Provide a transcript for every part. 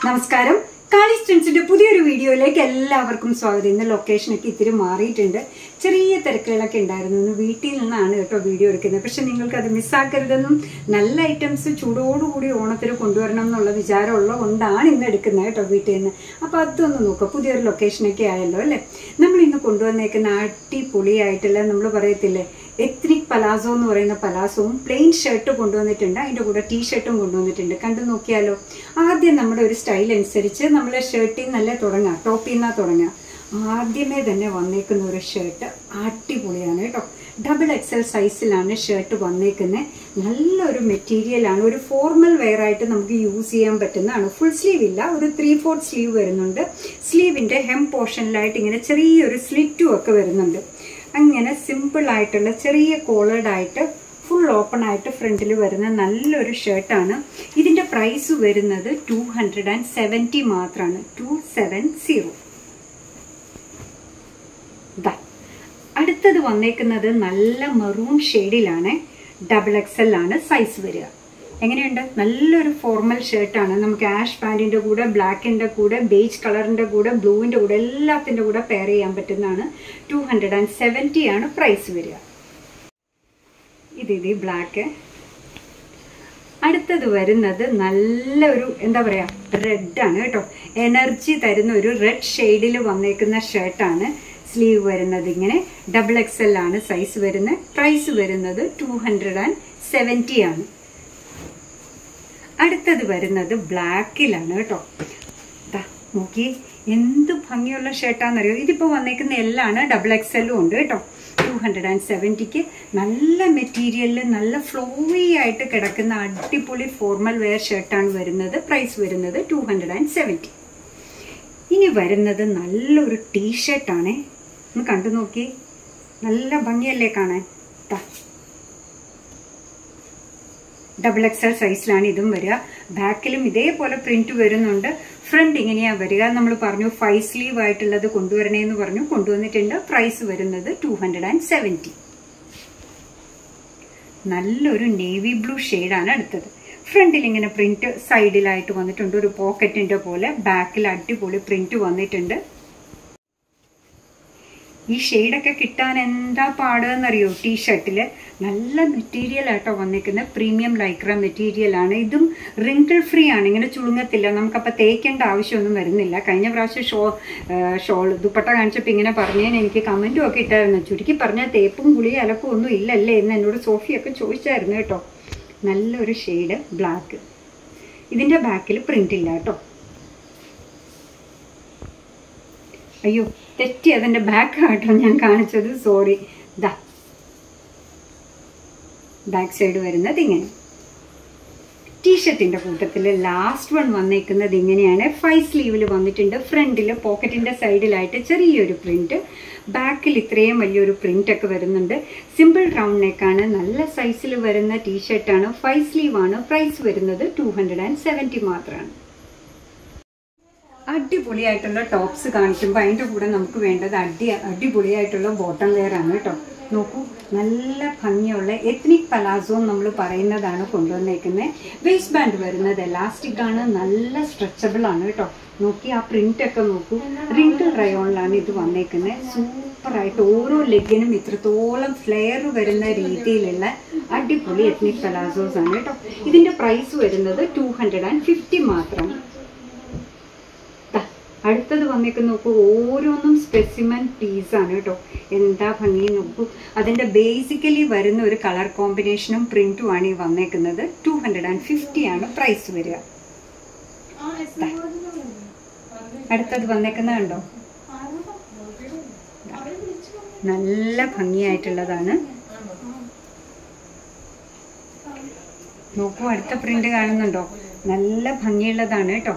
നമസ്കാരം കാളി സ്റ്റുഡൻസിന്റെ പുതിയൊരു വീഡിയോയിലേക്ക് എല്ലാവർക്കും സ്വാഗതം ഇന്ന് ലൊക്കേഷനൊക്കെ ഇത്തിരി മാറിയിട്ടുണ്ട് ചെറിയ തിരക്കുകളൊക്കെ ഉണ്ടായിരുന്നു ഇന്ന് വീട്ടിൽ നിന്നാണ് കേട്ടോ വീഡിയോ എടുക്കുന്നത് പക്ഷെ നിങ്ങൾക്ക് അത് മിസ്സാക്കരുതെന്നും നല്ല ഐറ്റംസ് ചൂടോടുകൂടി ഓണത്തിന് കൊണ്ടുവരണം എന്നുള്ള വിചാരമുള്ളത് കൊണ്ടാണ് ഇന്ന് എടുക്കുന്നത് കേട്ടോ വീട്ടിൽ നിന്ന് അപ്പോൾ അതൊന്ന് നോക്കുക പുതിയൊരു ലൊക്കേഷനൊക്കെ ആയല്ലോ അല്ലേ നമ്മൾ ഇന്ന് കൊണ്ടുവന്നേക്കുന്ന അടിപൊളിയായിട്ടുള്ള നമ്മൾ പറയത്തില്ലേ എത്നിക് പലാസോ എന്ന് പറയുന്ന പലാസോവും പ്ലെയിൻ ഷർട്ട് കൊണ്ടുവന്നിട്ടുണ്ട് അതിൻ്റെ കൂടെ ടീ ഷർട്ടും കൊണ്ടുവന്നിട്ടുണ്ട് കണ്ടു നോക്കിയാലോ ആദ്യം നമ്മുടെ ഒരു സ്റ്റൈൽ അനുസരിച്ച് നമ്മൾ ഷർട്ടിൽ നല്ല തുടങ്ങാം ടോപ്പിൽ നിന്നാ തുടങ്ങാം ആദ്യമേ തന്നെ വന്നേക്കുന്ന ഒരു ഷർട്ട് അടിപൊളിയാണ് കേട്ടോ ഡബിൾ എക്സൽ സൈസിലാണ് ഷർട്ട് വന്നേക്കുന്നത് നല്ലൊരു മെറ്റീരിയലാണ് ഒരു ഫോർമൽ വെയർ ആയിട്ട് നമുക്ക് യൂസ് ചെയ്യാൻ പറ്റുന്നതാണ് ഫുൾ സ്ലീവ് ഇല്ല ഒരു ത്രീ ഫോർത്ത് സ്ലീവ് വരുന്നുണ്ട് സ്ലീവിൻ്റെ ഹെം പോർഷനിലായിട്ട് ഇങ്ങനെ ചെറിയൊരു സ്ലിറ്റും ഒക്കെ വരുന്നുണ്ട് അങ്ങനെ സിമ്പിൾ ആയിട്ടുള്ള ചെറിയ കോളേഡ് ആയിട്ട് ഫുൾ ഓപ്പൺ ആയിട്ട് ഫ്രണ്ടിൽ വരുന്ന നല്ലൊരു ഷർട്ടാണ് ഇതിന്റെ പ്രൈസ് വരുന്നത് ടു ഹൺഡ്രഡ് ആൻഡ് സെവൻറ്റി മാത്രമാണ് ടു സെവൻ സീറോ അടുത്തത് വന്നേക്കുന്നത് നല്ല മെറൂൺ ഷെയ്ഡിലാണ് ഡബിൾ എക്സൽ ആണ് സൈസ് വരിക എങ്ങനെയുണ്ട് നല്ലൊരു ഫോർമൽ ഷർട്ടാണ് നമുക്ക് ആഷ് പാൻറ്റിൻ്റെ കൂടെ ബ്ലാക്കിൻ്റെ കൂടെ ബേജ് കളറിൻ്റെ കൂടെ ബ്ലൂവിൻ്റെ കൂടെ എല്ലാത്തിൻ്റെ കൂടെ പെയർ ചെയ്യാൻ പറ്റുന്നതാണ് ടു ഹൺഡ്രഡ് ആൻഡ് സെവൻറ്റി ആണ് പ്രൈസ് വരിക ഇത് ഇത് ബ്ലാക്ക് അടുത്തത് വരുന്നത് നല്ലൊരു എന്താ പറയുക റെഡാണ് കേട്ടോ എനർജി തരുന്ന ഒരു റെഡ് ഷെയ്ഡിൽ വന്നേക്കുന്ന ഷർട്ടാണ് സ്ലീവ് വരുന്നത് ഇങ്ങനെ ഡബിൾ എക്സ് എൽ ആണ് സൈസ് വരുന്നത് പ്രൈസ് വരുന്നത് ടു ഹൺഡ്രഡ് ആൻഡ് സെവൻറ്റി ആണ് അടുത്തത് വരുന്നത് ബ്ലാക്കിലാണ് കേട്ടോ നോക്കി എന്ത് ഭംഗിയുള്ള ഷർട്ടാണെന്നറിയോ ഇതിപ്പോൾ വന്നേക്കുന്ന എല്ലാണ് ഡബിൾ എക്സ് എല്ലും ഉണ്ട് കേട്ടോ ടു ഹൺഡ്രഡ് ആൻഡ് സെവൻറ്റിക്ക് നല്ല മെറ്റീരിയലിൽ നല്ല ഫ്ലോയി ആയിട്ട് കിടക്കുന്ന അടിപൊളി ഫോർമൽ വെയർ ഷർട്ടാണ് വരുന്നത് പ്രൈസ് വരുന്നത് ടു ഹൺഡ്രഡ് ആൻഡ് സെവൻറ്റി ഇനി വരുന്നത് നല്ലൊരു ടീഷർട്ടാണേ ഒന്ന് കണ്ടു നോക്കി നല്ല ഭംഗിയല്ലേ കാണാൻ താ ഡബിൾ എക്സൽ സൈസിലാണ് ഇതും വരിക ബാക്കിലും ഇതേപോലെ പ്രിന്റ് വരുന്നുണ്ട് ഫ്രണ്ട് ഇങ്ങനെയാണ് വരിക നമ്മൾ പറഞ്ഞു ഫൈവ് സ്ലീവ് ആയിട്ടുള്ളത് കൊണ്ടുവരണേന്ന് പറഞ്ഞു കൊണ്ടുവന്നിട്ടുണ്ട് പ്രൈസ് വരുന്നത് ടു ഹൺഡ്രഡ് ആൻഡ് സെവൻറ്റി നല്ലൊരു നേവി ബ്ലൂ ഷെയ്ഡാണ് അടുത്തത് ഫ്രണ്ടിൽ ഇങ്ങനെ പ്രിന്റ് സൈഡിലായിട്ട് വന്നിട്ടുണ്ട് ഒരു പോക്കറ്റിന്റെ പോലെ ബാക്കിൽ അടിപൊളി പ്രിന്റ് വന്നിട്ടുണ്ട് ഈ ഷെയ്ഡൊക്കെ കിട്ടാൻ എന്താ പാടുകയെന്നറിയോ ടീഷർട്ടിൽ നല്ല മെറ്റീരിയൽ ആട്ടോ വന്നിരിക്കുന്നത് പ്രീമിയം ലൈക്ര മെറ്റീരിയൽ ആണ് ഇതും റിങ്കിൾ ഫ്രീ ആണ് ഇങ്ങനെ ചുളുങ്ങത്തില്ല നമുക്കപ്പോൾ തേക്കേണ്ട ആവശ്യമൊന്നും വരുന്നില്ല കഴിഞ്ഞ പ്രാവശ്യം ഷോ ഷോൾ ദുപ്പട്ട കാണിച്ചപ്പോൾ ഇങ്ങനെ പറഞ്ഞതിന് എനിക്ക് കമൻറ്റും ഒക്കെ ഇട്ടായിരുന്നു ചുരുക്കി പറഞ്ഞാൽ തേപ്പും കുളിയും അലക്കും ഒന്നും ഇല്ലല്ലേ എന്ന് എന്നോട് സോഫിയൊക്കെ ചോദിച്ചായിരുന്നു കേട്ടോ നല്ലൊരു ഷെയ്ഡ് ബ്ലാക്ക് ഇതിൻ്റെ ബാക്കിൽ പ്രിൻ്റ് ഇല്ല കേട്ടോ അയ്യോ തെറ്റി അതിൻ്റെ ബാക്കായിട്ടോ ഞാൻ കാണിച്ചത് സോറി ദാ ബാക്ക് സൈഡ് വരുന്നത് ഇങ്ങനെ ടീഷർട്ടിൻ്റെ കൂട്ടത്തിൽ ലാസ്റ്റ് വൺ വന്നേക്കുന്നത് ഇങ്ങനെയാണ് ഫൈവ് സ്ലീവിൽ വന്നിട്ടുണ്ട് ഫ്രണ്ടിൽ പോക്കറ്റിൻ്റെ സൈഡിലായിട്ട് ചെറിയൊരു പ്രിൻറ്റ് ബാക്കിൽ ഇത്രയും വലിയൊരു പ്രിൻ്റ് ഒക്കെ വരുന്നുണ്ട് സിമ്പിൾ റൗണ്ട് നെക്കാണ് നല്ല സൈസിൽ വരുന്ന ടീഷർട്ടാണ് ഫൈവ് സ്ലീവ് ആണ് പ്രൈസ് വരുന്നത് ടു ഹൺഡ്രഡ് ആൻഡ് സെവൻറ്റി മാത്രമാണ് അടിപൊളിയായിട്ടുള്ള ടോപ്സ് കാണിക്കുമ്പോൾ അതിൻ്റെ കൂടെ നമുക്ക് വേണ്ടത് അടി അടിപൊളിയായിട്ടുള്ള ബോട്ടം വെയർ ആണ് കേട്ടോ നോക്കൂ നല്ല ഭംഗിയുള്ള എത്നിക് പലാസോ നമ്മൾ പറയുന്നതാണ് കൊണ്ടുവന്നേക്കുന്നത് വേസ്റ്റ് ബാൻഡ് വരുന്നത് എലാസ്റ്റിക് ആണ് നല്ല സ്ട്രെച്ചബിൾ ആണ് കേട്ടോ നോക്കി ആ പ്രിന്റ് ഒക്കെ നോക്കൂ റിങ്കിൾ റയോണിലാണ് ഇത് വന്നേക്കുന്നത് സൂപ്പറായിട്ട് ഓരോ ലെഗിനും ഇത്രത്തോളം ഫ്ലെയർ വരുന്ന രീതിയിലുള്ള അടിപൊളി എത്നിക് പലാസോസ് ആണ് കേട്ടോ ഇതിൻ്റെ പ്രൈസ് വരുന്നത് ടു ഹൺഡ്രഡ് ആൻഡ് ഫിഫ്റ്റി മാത്രം അടുത്തത് വന്നേക്ക് നോക്കൂ ഓരോന്നും സ്പെസിമൻ പീസാണ് കേട്ടോ എന്താ ഭംഗി നോക്കൂ അതിൻ്റെ ബേസിക്കലി വരുന്ന ഒരു കളർ കോമ്പിനേഷനും പ്രിൻറ്റും ആണ് ഈ വന്നേക്കുന്നത് ടു ഹൺഡ്രഡ് ആൻഡ് ഫിഫ്റ്റി ആണ് പ്രൈസ് വരിക അടുത്തത് വന്നേക്കുന്ന കണ്ടോ നല്ല ഭംഗിയായിട്ടുള്ളതാണ് നോക്കൂ അടുത്ത പ്രിന്റ് കാണുന്നുണ്ടോ നല്ല ഭംഗിയുള്ളതാണ് കേട്ടോ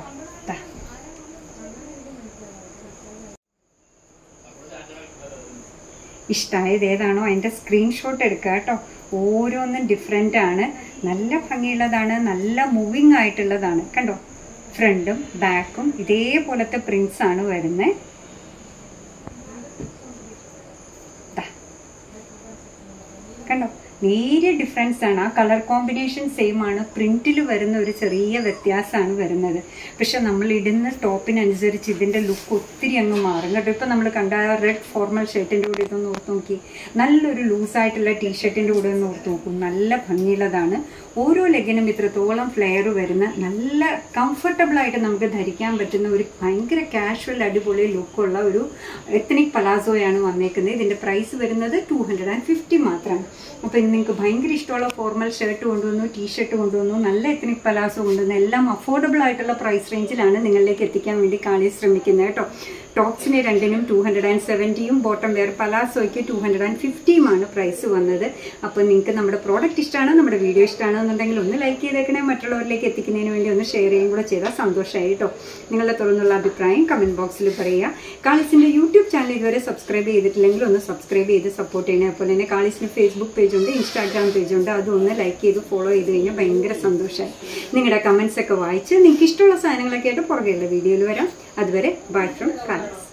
ഇഷ്ടമായത് ഏതാണോ അതിൻ്റെ സ്ക്രീൻഷോട്ട് എടുക്കുക കേട്ടോ ഓരോന്നും ഡിഫറെൻ്റ് ആണ് നല്ല ഭംഗിയുള്ളതാണ് നല്ല മൂവിങ് ആയിട്ടുള്ളതാണ് കണ്ടോ ഫ്രണ്ടും ബാക്കും ഇതേപോലത്തെ പ്രിൻസ് ആണ് വരുന്നത് കണ്ടോ നേരിയ ഡിഫറൻസ് ആണ് ആ കളർ കോമ്പിനേഷൻ സെയിം ആണ് പ്രിന്റിൽ വരുന്ന ഒരു ചെറിയ വ്യത്യാസമാണ് വരുന്നത് പക്ഷെ നമ്മൾ ഇടുന്ന ടോപ്പിനനുസരിച്ച് ഇതിന്റെ ലുക്ക് ഒത്തിരി അങ്ങ് മാറും കേട്ടോ ഇപ്പൊ നമ്മൾ കണ്ട റെഡ് ഫോർമൽ ഷർട്ടിന്റെ കൂടെ ഇതൊന്ന് ഓർത്ത് നോക്കി നല്ലൊരു ലൂസായിട്ടുള്ള ടീഷർട്ടിന്റെ കൂടെ ഒന്ന് ഓർത്ത് നോക്കും നല്ല ഭംഗിയുള്ളതാണ് ഓരോ ലെഗിനും ഇത്രത്തോളം ഫ്ലെയർ വരുന്ന നല്ല കംഫർട്ടബിൾ ആയിട്ട് നമുക്ക് ധരിക്കാൻ പറ്റുന്ന ഒരു ഭയങ്കര കാഷ്വൽ അടിപൊളി ലുക്കുള്ള ഒരു എത്തനിക് പലാസോയാണ് വന്നേക്കുന്നത് ഇതിന്റെ പ്രൈസ് വരുന്നത് ടു ഹൺഡ്രഡ് ആൻഡ് ഫിഫ്റ്റി മാത്രമാണ് അപ്പോൾ ഇന്ന് നിങ്ങൾക്ക് ഭയങ്കര ഇഷ്ടമുള്ള ഫോർമൽ ഷർട്ട് കൊണ്ടുവന്നു ടീഷർട്ട് കൊണ്ടുവന്നു നല്ല എത്തനിക് പലാസോ കൊണ്ടുവന്നു എല്ലാം അഫോർഡബിൾ ആയിട്ടുള്ള പ്രൈസ് റേഞ്ചിലാണ് നിങ്ങളിലേക്ക് എത്തിക്കാൻ വേണ്ടി കാണി ശ്രമിക്കുന്നത് കേട്ടോ ടോപ്സിന് രണ്ടിനും ടു ഹൺഡ്രഡ് ആൻഡ് സെവൻറ്റിയും ബോട്ടം വെയർ പലാസോയ്ക്ക് ടു ഹൺഡ്രഡ് ആൻഡ് ഫിഫ്റ്റിയുമാണ് പ്രൈസ് വന്നത് അപ്പോൾ നിങ്ങൾക്ക് നമ്മുടെ പ്രോഡക്റ്റ് ഇഷ്ടമാണ് നമ്മുടെ വീഡിയോ ഇഷ്ടമാണ് എന്നുണ്ടെങ്കിൽ ഒന്ന് ലൈക്ക് ചെയ്തേക്കണേ മറ്റുള്ളവരിലേക്ക് എത്തിക്കുന്നതിന് വേണ്ടി ഒന്ന് ഷെയർ ചെയ്യുകയും കൂടെ ചെയ്താൽ സന്തോഷമായി കേട്ടോ നിങ്ങളുടെ തുറന്നുള്ള അഭിപ്രായം കമൻറ്റ് ബോക്സിൽ പറയുക കാളിസിൻ്റെ യൂട്യൂബ് ചാനൽ ഇതുവരെ സബ്സ്ക്രൈബ് ചെയ്തിട്ടില്ലെങ്കിൽ ഒന്ന് സബ്സ്ക്രൈബ് ചെയ്ത് സപ്പോർട്ട് ചെയ്യണേ അപ്പോൾ തന്നെ കാളിസിന് ഫേസ്ബുക്ക് പേജുണ്ട് ഇൻസ്റ്റാഗ്രാം പേജുണ്ട് അതും ഒന്ന് ലൈക്ക് ചെയ്ത് ഫോളോ ചെയ്ത് കഴിഞ്ഞാൽ ഭയങ്കര സന്തോഷമായി നിങ്ങളുടെ കമൻസ് ഒക്കെ വായിച്ച് നിങ്ങൾക്ക് ഇഷ്ടമുള്ള സാധനങ്ങളൊക്കെ ആയിട്ട് പുറകെയുള്ള വീഡിയോയിൽ വരാം അതുവരെ ബൈ ഫ്രം കാലിസ്